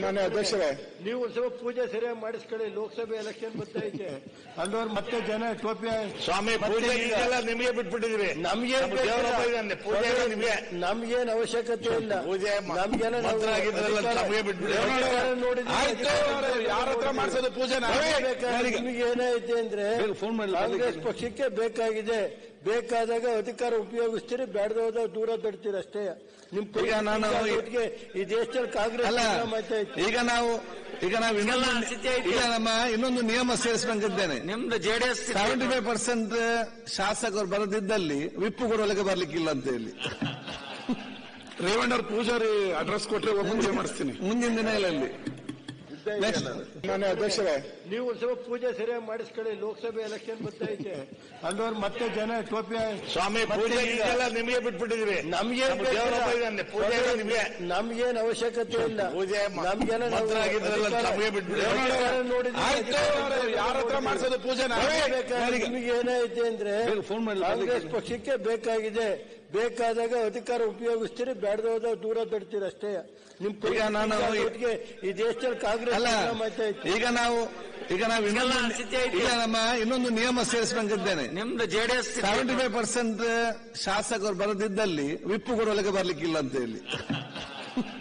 ಮಾನ್ಯ ಅಧ್ಯಕ್ಷರೇ ನೀವು ಒಂದ್ ಸ್ವಲ್ಪ ಪೂಜೆ ಸರಿಯಾಗಿ ಮಾಡಿಸ್ಕೊಳ್ಳಿ ಲೋಕಸಭೆ ಎಲೆಕ್ಷನ್ ಬರ್ತಾ ಅಲ್ಲೋರ್ ಮತ್ತೆ ಜನ ಟೋಪಿ ಸ್ವಾಮಿ ಮತ್ತೆ ಪೂಜೆ ಈಗ- ಈಗೆಲ್ಲ ನಿಮಗೆ ಬಿಟ್ಬಿಟ್ಟಿದ್ರಿ ನಮ್ಗೆ ನಮ್ಮ ದೇವರಪ್ಪ ಇದ್ದಾನೆ ಪೂಜೆ ಎಲ್ಲ ನಿಮಗೆ ನಮ್ಗೇನ್ ಅವಶ್ಯಕತೆ ಇಲ್ಲ ಪೂಜೆ ಮ- ನಮ್ಗೆಲ್ಲ ನಾವು ಮಂತ್ರ ಆಗಿದ್ರಲ್ಲ ಅಧಿಕಾರ- ನಮ್ಗೆ ಬಿಟ್ಬಿಡಿ. ಅಧಿಕಾರ ನೋಡಿದ್ರೆ ಆಯ್ತು ಯಾರ ಹತ್ರ ಮಾಡಿಸೋದು ಪೂಜೆನ ಬೇಕಾದ್ರೆ ನಿಮಗೆ ಏನೈತೆ ಅಂದ್ರೆ ಫೋನ್ ಮಾಡಿ ಕಾಂಗ್ರೆಸ್ ಪಕ್ಷಕ್ಕೆ ಬೇಕಾಗಿದೆ ಬೇಕಾದಾಗ ಅಧಿಕಾರ ಉಪಯೋಗಿಸ್ತೀರಿ ಬೇಡದ ದೂರ ತಡ್ತೀರಿ ಅಷ್ಟೇ ನಿಮ್ ಈಗ ನಾನು- ಒಟ್ಟಿಗೆ ಈ ದೇಶದಲ್ಲಿ ಕಾಂಗ್ರೆಸ್ ಅಲ್ಲ ಪರಿಣಾಮ ಆಯ್ತಾ ಇತ್ತು. ಈಗ ನಾವು ಈಗ ನಾವು ಇನ್ನೊಂದು ಈಗ ನಮ್ಮ ಇನ್ನೊಂದು ನಿಯಮ ಸೇರಿಸ್ಬೇಕಿದ್ದೇನೆ ನಿಮ್ದು ಜೆಡಿಎಸ್ ಸೆವೆಂಟಿ ಫೈವ್ ಪರ್ಸೆಂಟ್ ಶಾಸಕರು ಬರದಿದ್ದಲ್ಲಿ ವಿಪ್ಪು ಕೊಡಲಿಕ್ಕೆ ಬರ್ಲಿಕ್ಕಿಲ್ಲ ಅಂತ ಹೇಳಿ ರೇವಣ್ಣವ್ರ ಪೂಜಾರಿ ಅಡ್ರೆಸ್ ಕೊಟ್ರೆ ಒಬ್ಬಂಗೆ ಮಾಡಿಸ್ತೀನಿ ಮುಂದಿನ ದಿನಗಳಲ್ಲಿ ನೆಕ್ಸ್ಟ್ ಮಾನ್ಯ ಅಧ್ಯಕ್ಷರೇ ನೀವು ಒಂದ್ ಸ್ವಲ್ಪ ಪೂಜೆ ಸರಿಯಾಗಿ ಮಾಡಿಸ್ಕೊಳ್ಳಿ ಲೋಕಸಭೆ ಎಲೆಕ್ಷನ್ ಬರ್ತಾ ಅಲ್ಲೋರ್ ಮತ್ತೆ ಜನ ಟೋಪಿ ಸ್ವಾಮಿ ಮತ್ತೆ ಪೂಜೆ ಈಗ- ಈಗೆಲ್ಲ ನಿಮಗೆ ಬಿಟ್ಬಿಟ್ಟಿದ್ರಿ ನಮ್ಗೇನ್ ನಮ್ಮ ದೇವರಪ್ಪ ಇದ್ದಾನೆ ಪೂಜೆ ಎಲ್ಲ ನಿಮಗೆ ನಮ್ಗೇನ್ ಅವಶ್ಯಕತೆ ಇಲ್ಲ ಪೂಜೆ ಮ- ನಮ್ಗೆಲ್ಲ ನಾವು ಮಂತ್ರ ಆಗಿದ್ರಲ್ಲ ಅಧಿಕಾರ- ನಮ್ಗೆ ಬಿಟ್ಬಿಡಿ. ಅಧಿಕಾರ ನೋಡಿದ್ರೆ ಆಯ್ತು ಯಾರ ಹತ್ರ ಮಾಡಿಸೋದು ಪೂಜೆನ ಬೇಕಾದ್ರೆ ನಿಮಗೆ ಏನೈತೆ ಅಂದ್ರೆ ಫೋನ್ ಮಾಡಿ ಕಾಂಗ್ರೆಸ್ ಪಕ್ಷಕ್ಕೆ ಬೇಕಾಗಿದೆ ಬೇಕಾದಾಗ ಅಧಿಕಾರ ಉಪಯೋಗಿಸ್ತೀರಿ ಬೇಡದ ದೂರ ತಡ್ತೀರಿ ಅಷ್ಟೇ ನಿಮ್ ಈಗ ನಾನು- ಒಟ್ಟಿಗೆ ಈ ದೇಶದಲ್ಲಿ ಕಾಂಗ್ರೆಸ್ ಅಲ್ಲ ಪರಿಣಾಮ ಆಯ್ತಾ ಇತ್ತು. ಈಗ ನಾವು ಈಗ ನಾವು ಇನ್ನೊಂದು ಈಗ ನಮ್ಮ ಇನ್ನೊಂದು ನಿಯಮ ಸೇರಿಸ್ಬೇಕಿದ್ದೇನೆ ನಿಮ್ದು ಜೆಡಿಎಸ್ ಸೆವೆಂಟಿ ಫೈವ್ ಪರ್ಸೆಂಟ್ ಶಾಸಕರು ಬರದಿದ್ದಲ್ಲಿ ವಿಪ್ಪು ಕೊಡಲಿಕ್ಕೆ ಬರ್ಲಿಕ್ಕಿಲ್ಲ ಅಂತ ಹೇಳಿ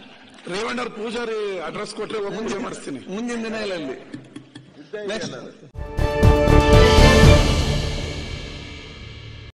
ರೇವಣ್ಣವ್ರ ಪೂಜಾರಿ ಅಡ್ರೆಸ್ ಕೊಟ್ರೆ ಒಬ್ಬಂಗೆ ಮಾಡಿಸ್ತೀನಿ ಮುಂದಿನ ದಿನಗಳಲ್ಲಿ ನೆಕ್ಸ್ಟ್